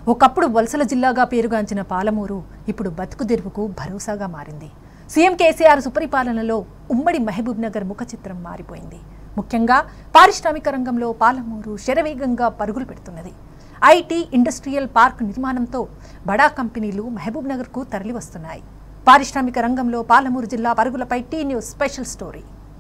ఒకప్పుడు వలసల జిల్లాగా పేరుగాంచిన పాలమూరు ఇప్పుడు బతుకు తెరువుకు భరోసాగా మారింది సీఎం కేసీఆర్ సుపరిపాలనలో ఉమ్మడి మహబూబ్ నగర్ ముఖ చిత్రం మారిపోయింది ముఖ్యంగా పారిశ్రామిక రంగంలో పాలమూరు శరవేగంగా పరుగులు పెడుతున్నది ఐటీ ఇండస్ట్రియల్ పార్క్ నిర్మాణంతో బడా కంపెనీలు మహబూబ్ నగర్కు తరలివస్తున్నాయి పారిశ్రామిక రంగంలో పాలమూరు జిల్లా పరుగులపై టీ న్యూస్ స్పెషల్ స్టోరీ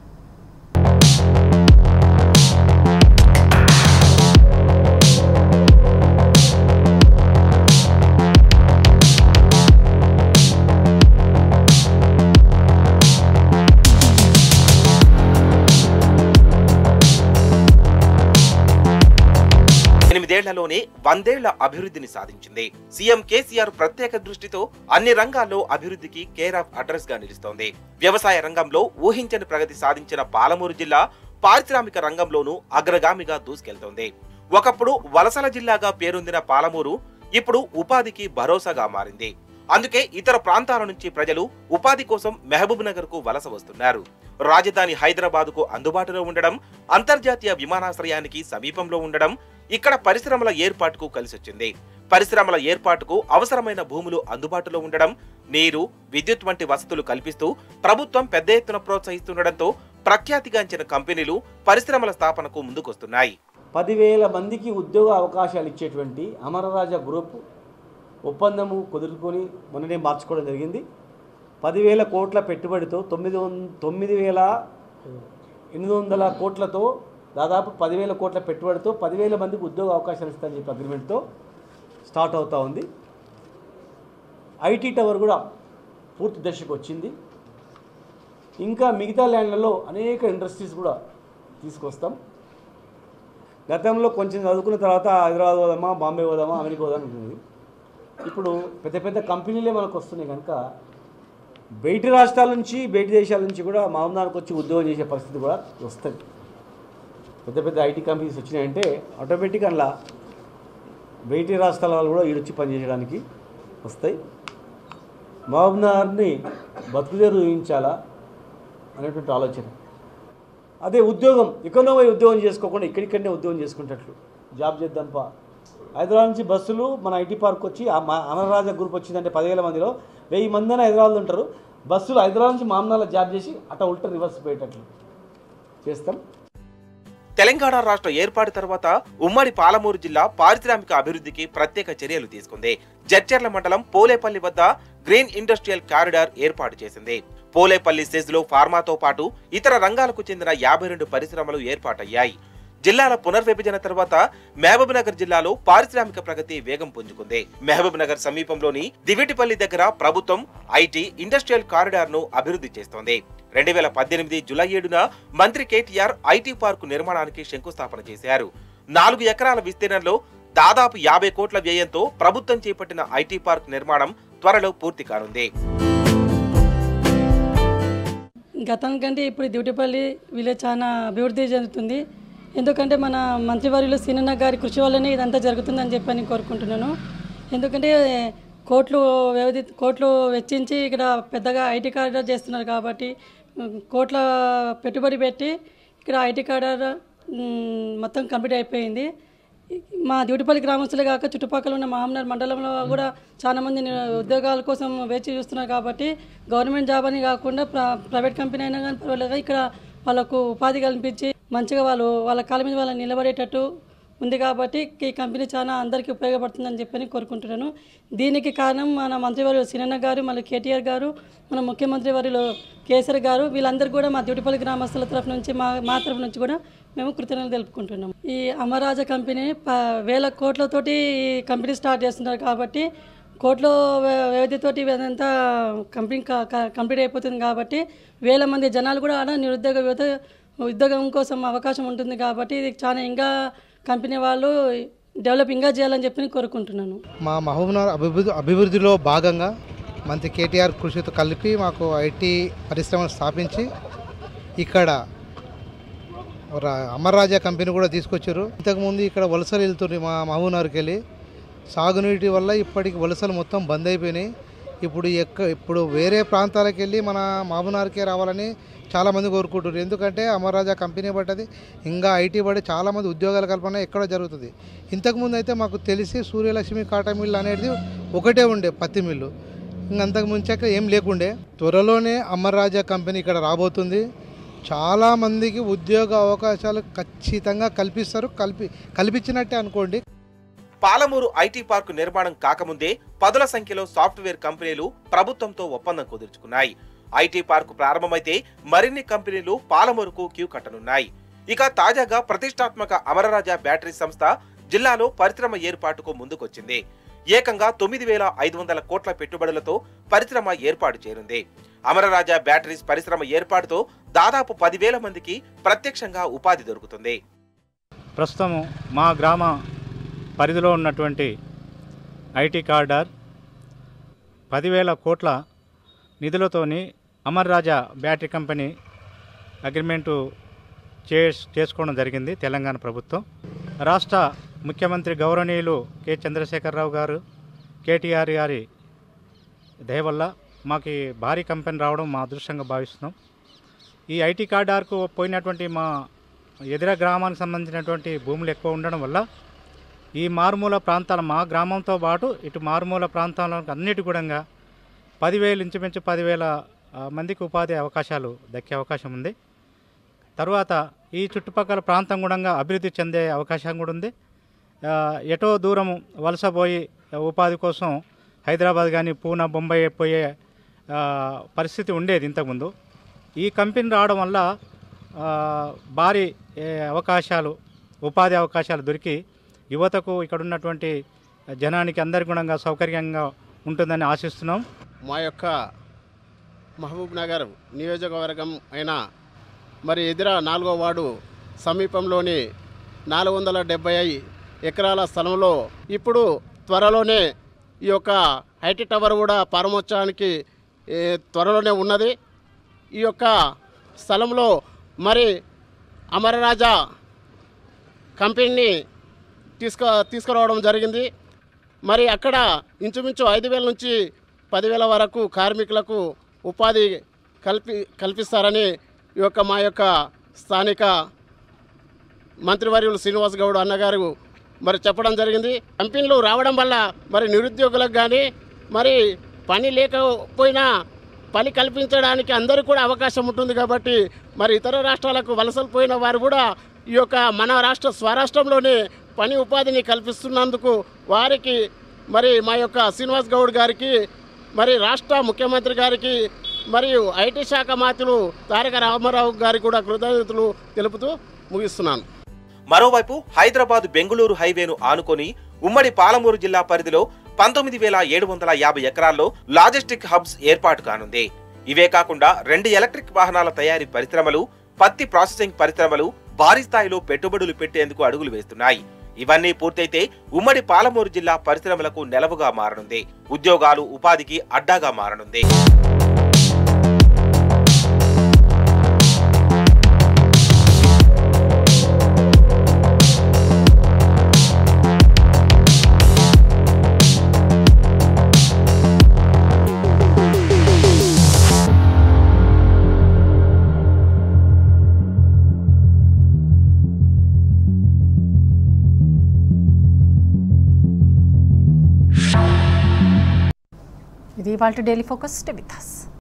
ఎనిమిదేళ్లలోనే వందేళ్ల అభివృద్ధిని సాధించింది సీఎం కేసీఆర్ ప్రత్యేక దృష్టితో అన్ని రంగాల్లో అభివృద్ధికి కేర్ ఆఫ్ అడ్రస్ గా నిలుస్తోంది వ్యవసాయ రంగంలో ఊహించని ప్రగతి సాధించిన పాలమూరు జిల్లా పారిశ్రామిక రంగంలోనూ అగ్రగామిగా దూసుకెళ్తోంది ఒకప్పుడు వలసల జిల్లాగా పేరొందిన పాలమూరు ఇప్పుడు ఉపాధికి భరోసాగా మారింది అందుకే ఇతర ప్రాంతాల నుంచి ప్రజలు ఉపాధి కోసం మహబూబ్ నగర్ కు వలస వస్తున్నారు రాజధాని హైదరాబాద్ కు అందుబాటులో ఉండడం అంతర్జాతీయ విమానాశ్రయానికి సమీపంలో ఉండడం ఇక్కడ పరిశ్రమల ఏర్పాటుకు కలిసొచ్చింది పరిశ్రమల ఏర్పాటుకు అవసరమైన భూములు అందుబాటులో ఉండడం నీరు విద్యుత్ వంటి వసతులు కల్పిస్తూ ప్రభుత్వం పెద్ద ఎత్తున ప్రోత్సహిస్తుండటంతో ప్రఖ్యాతిగాంచిన కంపెనీలు పరిశ్రమల స్థాపనకు ముందుకొస్తున్నాయి పదివేల మందికి ఉద్యోగ అవకాశాలు ఇచ్చేటువంటి అమరరాజ గ్రూప్ ఒప్పందము కుదుర్కొని మొన్ననే మార్చుకోవడం జరిగింది పదివేల కోట్ల పెట్టుబడితో తొమ్మిది వం తొమ్మిది వేల ఎనిమిది వందల కోట్లతో దాదాపు పదివేల కోట్ల పెట్టుబడితో పదివేల మందికి ఉద్యోగ అవకాశాలు ఇస్తారని చెప్పి అగ్రిమెంట్తో స్టార్ట్ అవుతూ ఉంది ఐటీ టవర్ కూడా పూర్తి దశకు వచ్చింది ఇంకా మిగతా ల్యాండ్లలో అనేక ఇండస్ట్రీస్ కూడా తీసుకొస్తాం గతంలో కొంచెం చదువుకున్న తర్వాత హైదరాబాద్ పోదామా బాంబే పోదామా అమెరికా పోదామా అనుకునేది ఇప్పుడు పెద్ద పెద్ద కంపెనీలే మనకు వస్తున్నాయి కనుక బయటి రాష్ట్రాల నుంచి బయటి దేశాల నుంచి కూడా మామూనానికి వచ్చి ఉద్యోగం చేసే పరిస్థితి కూడా వస్తుంది పెద్ద పెద్ద ఐటీ కంపెనీస్ వచ్చినాయంటే ఆటోమేటిక్ అలా బయటి రాష్ట్రాల వాళ్ళు కూడా ఈడొచ్చి పనిచేయడానికి వస్తాయి మహబూబ్నగర్ని బతుకుదేరు ఊహించాలా అనేటువంటి ఆలోచన అదే ఉద్యోగం ఎకనోమీ ఉద్యోగం చేసుకోకుండా ఇక్కడిక్కడనే ఉద్యోగం చేసుకుంటట్లు జాబ్ చేద్దాంపా హైదరాబాద్ నుంచి బస్సులు మన ఐటీ పార్క్ వచ్చి ఆ మా అమరరాజ గ్రూప్ వచ్చిందంటే పదివేల మందిలో వెయ్యి మంది అని హైదరాబాద్లో ఉంటారు బస్సులు హైదరాబాద్ నుంచి మామనాల జాబ్ చేసి అట్ట ఉల్టా రివర్స్ పోయేటట్లు చేస్తాం తెలంగాణ రాష్ట్ర ఏర్పాటు తర్వాత ఉమ్మడి పాలమూరు జిల్లా పారిశ్రామిక అభివృద్ధికి ప్రత్యేక చర్యలు తీసుకుంది జడ్చర్ల మండలం పోలేపల్లి వద్ద గ్రీన్ ఇండస్ట్రియల్ కారిడార్ ఏర్పాటు చేసింది పోలేపల్లి సెజ్ లో ఫార్మాతో పాటు ఇతర రంగాలకు చెందిన యాభై రెండు పరిశ్రమలు ఏర్పాటయ్యాయి జిల్లాల పునర్విభజన తర్వాత మహబూబ్ నగర్ జిల్లాలో పారిశ్రామిక ప్రగతి వేగం పుంజుకుంది మహబూబ్ నగర్ సమీపంలోని దివిటిపల్లి దగ్గర ప్రభుత్వం ఐటీ ఇండస్ట్రియల్ కారిడార్ ను అభివృద్ధి చేస్తోంది రెండు వేల పద్దెనిమిది జులై ఏడున మంత్రి కేటీఆర్ ఐటీ పార్కు నిర్మాణానికి శంకుస్థాపన చేశారు నాలుగు ఎకరాల విస్తీర్ణంలో దాదాపు యాభై కోట్ల వ్యయంతో ప్రభుత్వం చేపట్టిన ఐటీ పార్క్ నిర్మాణం త్వరలో పూర్తి కానుంది గతం కంటే ఇప్పుడు డ్యూటీపల్లి విలేజ్ చాలా అభివృద్ధి చెందుతుంది ఎందుకంటే మన మంత్రివర్యులు సీనన్న గారి కృషి వల్లనే ఇదంతా జరుగుతుందని చెప్పని కోరుకుంటున్నాను ఎందుకంటే కోట్లు వ్యవధి కోట్లు వెచ్చించి ఇక్కడ పెద్దగా ఐటీ కార్డర్ చేస్తున్నారు కాబట్టి ఉమ్, కోట్ల పెట్టుబడి పెట్టి ఇక్కడ ఐటీ కార్డర్ ఉమ్, మొత్తం కంప్లీట్ అయిపోయింది మా డ్యూటిపల్లి గ్రామస్తులే కాక చుట్టుపక్కల ఉన్న మామనార్ మండలంలో కూడా చాలా మంది ని- ఉద్యోగాల కోసం వేచి చూస్తున్నారు కాబట్టి గవర్నమెంట్ జాబ్ అని కాకుండా ప్ర- ప్రైవేట్ కంపెనీ అయినా కానీ పర్వాలేదు ఇక్కడ వాళ్ళకు ఉపాధి కల్పించి మంచిగా వాళ్ళు వాళ్ళ కాళ్ళ మీద వాళ్ళు నిలబడేటట్టు ఉంది కాబట్టి ఈ కంపెనీ చాలా అందరికీ ఉపయోగపడుతుందని చెప్పని కోరుకుంటున్నాను దీనికి కారణం మన మంత్రివర్యులు సినన్న గారు మళ్ళీ కేటీఆర్ గారు మన ముఖ్యమంత్రి వర్యులు కేసీఆర్ గారు వీళ్ళందరూ కూడా మా డ్యూటిపల్లి గ్రామస్తుల తరఫు నుంచి మా మా తరఫు నుంచి కూడా మేము కృతజ్ఞతలు తెలుపుకుంటున్నాం ఈ అమరాజ కంపెనీ ప వేల కోట్లతోటి ఈ కంపెనీ స్టార్ట్ చేస్తున్నారు కాబట్టి కోట్ల వ్య- వ్యవధితోటి ఇదంతా కంపెనీ క- క- కంప్లీట్ అయిపోతుంది కాబట్టి వేల మంది జనాలు కూడా ఆడ నిరుద్యోగ యువత ఉద్యోగం కోసం అవకాశం ఉంటుంది కాబట్టి ఇది చాలా ఇంకా కంపెనీ వాళ్ళు డెవలప్ ఇంకా చేయాలని చెప్పి నేను కోరుకుంటున్నాను మా మహబూబ్నగర్ అభివృద్ధి అభివృద్ధిలో భాగంగా మంత్రి కేటీఆర్ కృషితో కలిపి మాకు ఐటీ పరిశ్రమను స్థాపించి ఇక్కడ రా- అమర్రాజా కంపెనీ కూడా తీసుకొచ్చారు ఇంతకుముందు ఇక్కడ వలసలు వెళ్తుండ్రు మా మహబూబ్నగర్కి వెళ్ళి సాగునీటి వల్ల ఇప్పటికి వలసలు మొత్తం బంద్ అయిపోయినాయి ఇప్పుడు ఎక్క ఇప్పుడు వేరే ప్రాంతాలకు వెళ్ళి మన మాబునార్కే రావాలని చాలామంది కోరుకుంటున్నారు ఎందుకంటే అమర్రాజా కంపెనీ పడ్డది ఇంకా ఐటీ పడి చాలామంది ఉద్యోగాల కల్పన ఎక్కడో జరుగుతుంది ఇంతకుముందు అయితే మాకు తెలిసి సూర్యలక్ష్మి కాటా మిల్లు అనేది ఒకటే ఉండే పత్తి మిల్లు ఇంక అంతకు ముంచాక ఏం లేకుండే త్వరలోనే అమర్రాజా కంపెనీ ఇక్కడ రాబోతుంది చాలామందికి ఉద్యోగ అవకాశాలు ఖచ్చితంగా కల్పిస్తారు కల్పి కల్పించినట్టే అనుకోండి పాలమూరు ఐటీ పార్కు నిర్మాణం కాకముందే పదుల సంఖ్యలో సాఫ్ట్వేర్ కంపెనీలు ప్రభుత్వంతో ఒప్పందం కుదుర్చుకున్నాయి ఐటీ పార్కు ప్రారంభమైతే మరిన్ని కంపెనీలు పాలమూరుకు క్యూ కట్టనున్నాయి ఇక తాజాగా ప్రతిష్టాత్మక అమరరాజా బ్యాటరీ సంస్థ జిల్లాలో పరిశ్రమ ఏర్పాటుకు ముందుకొచ్చింది ఏకంగా తొమ్మిది వేల ఐదు వందల కోట్ల పెట్టుబడులతో పరిశ్రమ ఏర్పాటు చేరింది అమరరాజా బ్యాటరీస్ పరిశ్రమ ఏర్పాటుతో దాదాపు పదివేల మందికి ప్రత్యక్షంగా ఉపాధి దొరుకుతుంది ప్రస్తుతం మా గ్రామ పరిధిలో ఉన్నటువంటి ఐటీ కార్డర్ పదివేల కోట్ల నిధులతోని Amara Raja battery company agreement చే చేసుకోవడం జరిగింది తెలంగాణ ప్రభుత్వం రాష్ట్ర ముఖ్యమంత్రి గౌరవనీయులు కె చంద్రశేఖరరావు గారు కేటీఆర్ గారి దయ వల్ల మాకు ఈ భారీ కంపెనీ రావడం మా అదృష్టంగా భావిస్తున్నాం ఈ ఐటీ కార్డార్కు పోయినటువంటి మా ఎదుర గ్రామానికి సంబంధించినటువంటి భూములు ఎక్కువ ఉండడం వల్ల ఈ మారుమూల ప్రాంతాల మా గ్రామంతో పాటు ఇటు మారుమూల ప్రాంతాలకు అన్నిటి కూడా పదివేలు ఇంచుమించు పదివేల ఆ, మందికి ఉపాధి అవకాశాలు దక్కే అవకాశం ఉంది తర్వాత ఈ చుట్టుపక్కల ప్రాంతం కూడా అభివృద్ధి చెందే అవకాశం కూడా ఉంది ఆ, ఎటో దూరం వలసపోయి ఉపాధి కోసం హైదరాబాద్ కానీ పూనా బొంబాయి పోయే ఆ, పరిస్థితి ఉండేది ఇంతకుముందు ఈ కంపెనీ రావడం వల్ల ఆ, భారీ ఏ, అవకాశాలు ఉపాధి అవకాశాలు దొరికి యువతకు ఇక్కడ ఉన్నటువంటి జనానికి అందరి గుణంగా సౌకర్యంగా ఉంటుందని ఆశిస్తున్నాం మా యొక్క మహబూబ్ నగర్ నియోజకవర్గం అయిన మరి ఎదుర నాలుగో వార్డు సమీపంలోని నాలుగు వందల డెబ్బై ఎకరాల స్థలంలో ఇప్పుడు త్వరలోనే ఈ యొక్క ఐటీ టవర్ కూడా ప్రారంభోత్సవానికి ఏ, త్వరలోనే ఉన్నది ఈ యొక్క స్థలంలో మరి అమరరాజా కంపెనీని తీసుకు తీసుకురావడం జరిగింది మరి అక్కడ ఇంచుమించు ఐదు వేల నుంచి పదివేల వరకు కార్మికులకు ఉపాధి కల్పి కల్పిస్తారని ఈ యొక్క మా యొక్క స్థానిక మంత్రివర్యులు శ్రీనివాస్ గౌడ్ అన్నగారు మరి చెప్పడం జరిగింది కంపెనీలు రావడం వల్ల మరి నిరుద్యోగులకు కానీ మరి పని లేకపోయినా పని కల్పించడానికి అందరికీ కూడా అవకాశం ఉంటుంది కాబట్టి మరి ఇతర రాష్ట్రాలకు వలసలు పోయిన వారు కూడా ఈ యొక్క మన రాష్ట్ర స్వరాష్ట్రంలోనే పని ఉపాధిని కల్పిస్తున్నందుకు వారికి మరి మా యొక్క శ్రీనివాస్ గౌడ్ గారికి మరి రాష్ట్ర ముఖ్యమంత్రి గారికి మరియు ఐటీ శాఖ మంత్రులు తారక రామారావు గారికి కూడా కృతజ్ఞతలు తెలుపుతూ ముగిస్తున్నాను మరోవైపు హైదరాబాద్ బెంగుళూరు హైవేను ఆనుకొని ఉమ్మడి పాలమూరు జిల్లా పరిధిలో పంతొమ్మిది వేల ఏడు వందల యాభై ఎకరాల్లో లాజిస్టిక్ హబ్స్ ఏర్పాటు కానుంది ఇవే కాకుండా రెండు ఎలక్ట్రిక్ వాహనాల తయారీ పరిశ్రమలు పత్తి ప్రాసెసింగ్ పరిశ్రమలు భారీ స్థాయిలో పెట్టుబడులు పెట్టేందుకు అడుగులు వేస్తున్నాయి ఇవన్నీ పూర్తయితే ఉమ్మడి పాలమూరు జిల్లా పరిశ్రమలకు నెలవుగా మారనుంది ఉద్యోగాలు ఉపాధికి అడ్డాగా మారనుంది ఇది వాళ్ళ డైలీ ఫోకస్ విత్ అస్